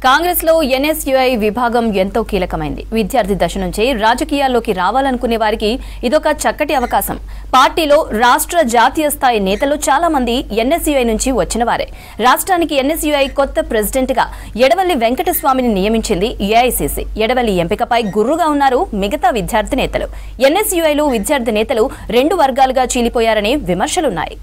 కాంగ్రెస్ లో ఎన్ఎస్యుఐ విభాగం ఎంతో కీలకమైంది విద్యార్థి దశ నుంచే రాజకీయాల్లోకి రావాలనుకునే వారికి ఇదొక చక్కటి అవకాశం పార్టీలో రాష్ట్ర జాతీయ స్థాయి నేతలు చాలా మంది ఎన్ఎస్యుఐ నుంచి వచ్చిన వారే రాష్ట్రానికి ఎన్ఎస్యుఐ కొత్త ప్రెసిడెంట్ గా ఎడవల్లి వెంకటస్వామిని నియమించింది ఏఐసిసి ఎడవల్లి ఎంపికపై గుర్రుగా ఉన్నారు మిగతా విద్యార్థి నేతలు ఎన్ఎస్యుఐలో విద్యార్థి నేతలు రెండు వర్గాలుగా చీలిపోయారని విమర్శలున్నాయి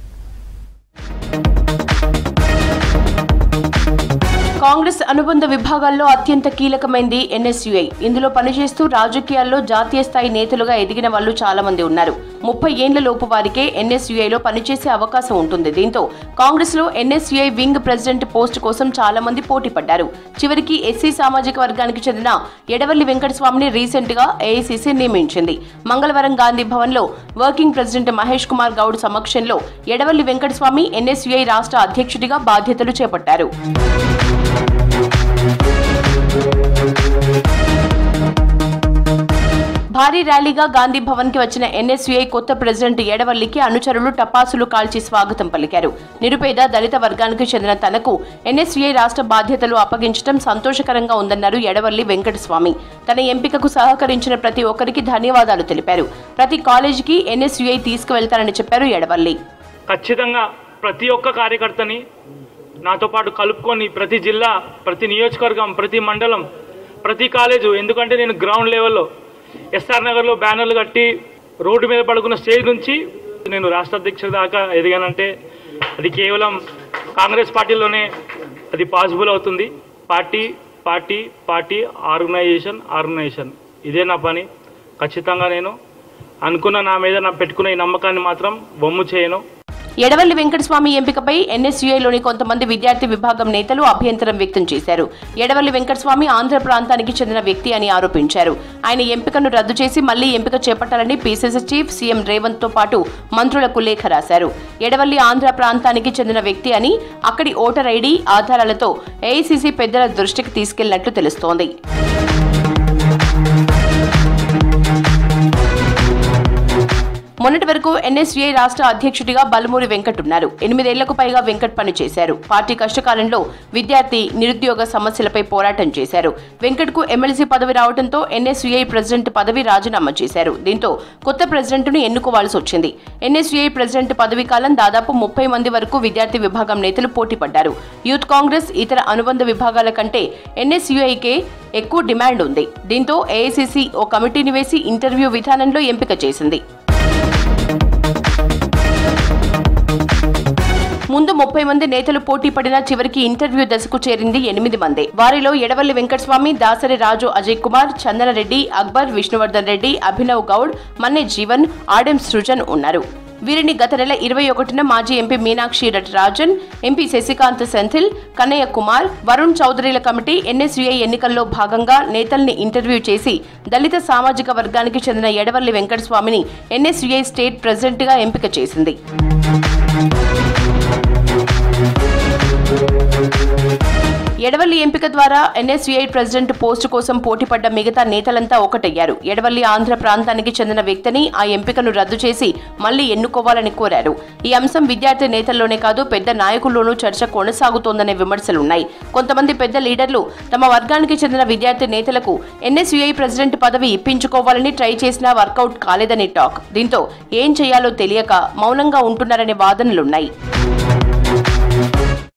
కాంగ్రెస్ అనుబంధ విభాగాల్లో అత్యంత కీలకమైంది ఎన్ఎస్యుఐ ఇందులో పనిచేస్తూ రాజకీయాల్లో జాతీయ స్థాయి నేతలుగా ఎదిగిన వాళ్ళు చాలా మంది ఉన్నారు ముప్పై ఏండ్ల లోపు వారికే ఎన్ఎస్యుఐలో పనిచేసే అవకాశం ఉంటుంది దీంతో కాంగ్రెస్ లో ఎన్ఎస్యుఐ వింగ్ ప్రెసిడెంట్ పోస్ట్ కోసం చాలా మంది పోటీ పడ్డారు చివరికి ఎస్సీ సామాజిక వర్గానికి చెందిన ఎడవల్లి వెంకటస్వామిని రీసెంట్ గా ఏఐసిసి నియమించింది మంగళవారం గాంధీ భవన్ లో వర్కింగ్ ప్రెసిడెంట్ మహేష్ కుమార్ గౌడ్ సమక్షంలో ఎడవల్లి వెంకటస్వామి ఎన్ఎస్యుఐ రాష్ట్ర అధ్యక్షుడిగా బాధ్యతలు చేపట్టారు భారీ ర్యాలీగా గాంధీ భవన్ కి వచ్చిన ఎన్ఎస్యుఐ కొత్త ప్రెసిడెంట్ ఎడవల్లికి అనుచరులు టపాసులు కాల్చి స్వాగతం పలికారు నిరుపేద దళిత వర్గానికి చెందిన తనకు ఎన్ఎస్యుఐ రాష్ట్ర బాధ్యతలు అప్పగించడం సంతోషకరంగా ఉందన్నారు ఎడవల్లి వెంకటస్వామి తన ఎంపికకు సహకరించిన ప్రతి ఒక్కరికి ధన్యవాదాలు తెలిపారు ప్రతి కాలేజీకి ఎన్ఎస్యుఐ తీసుకువెళ్తారని చెప్పారు ఎడవల్లి ఖచ్చితంగా ప్రతి ఒక్క కార్యకర్తని నాతో పాటు కలుపుకొని ప్రతి జిల్లా ప్రతి నియోజకవర్గం ప్రతి మండలం ప్రతి కాలేజు ఎందుకంటే నేను గ్రౌండ్ లెవెల్లో ఎస్ఆర్ నగర్లో బ్యానర్లు కట్టి రోడ్డు మీద పడుకున్న స్టేజ్ నుంచి నేను రాష్ట్ర అధ్యక్షుడి దాకా ఎదిగానంటే అది కేవలం కాంగ్రెస్ పార్టీలోనే అది పాసిబుల్ అవుతుంది party party party organization organization ఇదే నా పని ఖచ్చితంగా నేను అనుకున్న నా మీద నా పెట్టుకున్న ఈ నమ్మకాన్ని మాత్రం బొమ్ము చేయను ఎడవల్లి వెంకటస్వామి ఎంపికపై ఎన్ఎస్యుఐలోని కొంతమంది విద్యార్థి విభాగం నేతలు అభ్యంతరం వ్యక్తం చేశారు ఎడవల్లి వెంకటస్వామి ఆంధ్ర ప్రాంతానికి చెందిన వ్యక్తి అని ఆరోపించారు ఆయన ఎంపికను రద్దు చేసి మళ్లీ ఎంపిక చేపట్టాలని పీసీసీ చీఫ్ సీఎం రేవంత్ తో పాటు మంత్రులకు లేఖ రాశారు ఎడవల్లి ఆంధ్ర ప్రాంతానికి చెందిన వ్యక్తి అని అక్కడి ఓటర్ ఐడి ఆధారాలతో ఏఐసీసీ పెద్దల దృష్టికి తీసుకెళ్లినట్లు తెలుస్తోంది మొన్నటి వరకు ఎన్ఎస్యుఐ రాష్ట్ర అధ్యక్షుడిగా బలమూరి వెంకట్ ఉన్నారు ఎనిమిదేళ్లకు పైగా వెంకట్ పనిచేశారు పార్టీ కష్టకాలంలో విద్యార్థి నిరుద్యోగ సమస్యలపై పోరాటం చేశారు వెంకట్ కు ఎమ్మెల్సీ పదవి రావడంతో ఎన్ఎస్యుఐ ప్రెసిడెంట్ పదవి రాజీనామా చేశారు దీంతో కొత్త ప్రెసిడెంట్ను ఎన్నుకోవాల్సి వచ్చింది ఎన్ఎస్యుఐ ప్రెసిడెంట్ పదవీ కాలం దాదాపు ముప్పై మంది వరకు విద్యార్థి విభాగం నేతలు పోటీ పడ్డారు యూత్ కాంగ్రెస్ ఇతర అనుబంధ విభాగాల కంటే ఎన్ఎస్యుఐకే ఎక్కువ డిమాండ్ ఉంది దీంతో ఏఐసిసి ఓ కమిటీని వేసి ఇంటర్వ్యూ విధానంలో ఎంపిక చేసింది ముందు ముప్పై మంది నేతలు పోటీ పడిన చివరికి ఇంటర్వ్యూ దశకు చేరింది ఎనిమిది మంది వారిలో ఎడవల్లి వెంకటస్వామి దాసరి రాజు అజయ్ కుమార్ చందనరెడ్డి అక్బర్ విష్ణువర్ధన్ రెడ్డి అభినవ్ గౌడ్ మన్నె జీవన్ ఆడెం సృజన్ ఉన్నారు వీరిని గత నెల ఇరవై ఒకటిన మాజీ ఎంపీ మీనాక్షి రాజన్ ఎంపీ శశికాంత్ సెంథిల్ కన్నయ్య కుమార్ వరుణ్ చౌదరిల కమిటీ ఎన్ఎస్యుఐ ఎన్నికల్లో భాగంగా నేతల్ని ఇంటర్వ్యూ చేసి దళిత సామాజిక వర్గానికి చెందిన ఎడవల్లి వెంకటస్వామిని ఎన్ఎస్యుఐ స్టేట్ ప్రెసిడెంట్గా ఎంపిక చేసింది ఎడవల్లి ఎంపిక ద్వారా ఎన్ఎస్యుఐ ప్రెసిడెంట్ పోస్టు కోసం పోటీపడ్డ మిగతా నేతలంతా ఒకటయ్యారు ఎడవల్లి ఆంధ్ర ప్రాంతానికి చెందిన వ్యక్తిని ఆ ఎంపికను రద్దు చేసి మళ్లీ ఎన్నుకోవాలని కోరారు ఈ అంశం విద్యార్థి నేతల్లోనే కాదు పెద్ద నాయకుల్లోనూ చర్చ కొనసాగుతోందనే విమర్శలున్నాయి కొంతమంది పెద్ద లీడర్లు తమ వర్గానికి చెందిన విద్యార్థి నేతలకు ఎన్ఎస్యుఐ ప్రెసిడెంట్ పదవి ఇప్పించుకోవాలని ట్రై చేసినా వర్కౌట్ కాలేదని టాక్ దీంతో ఏం చేయాలో తెలియక మౌనంగా ఉంటున్నారనే వాదనలున్నాయి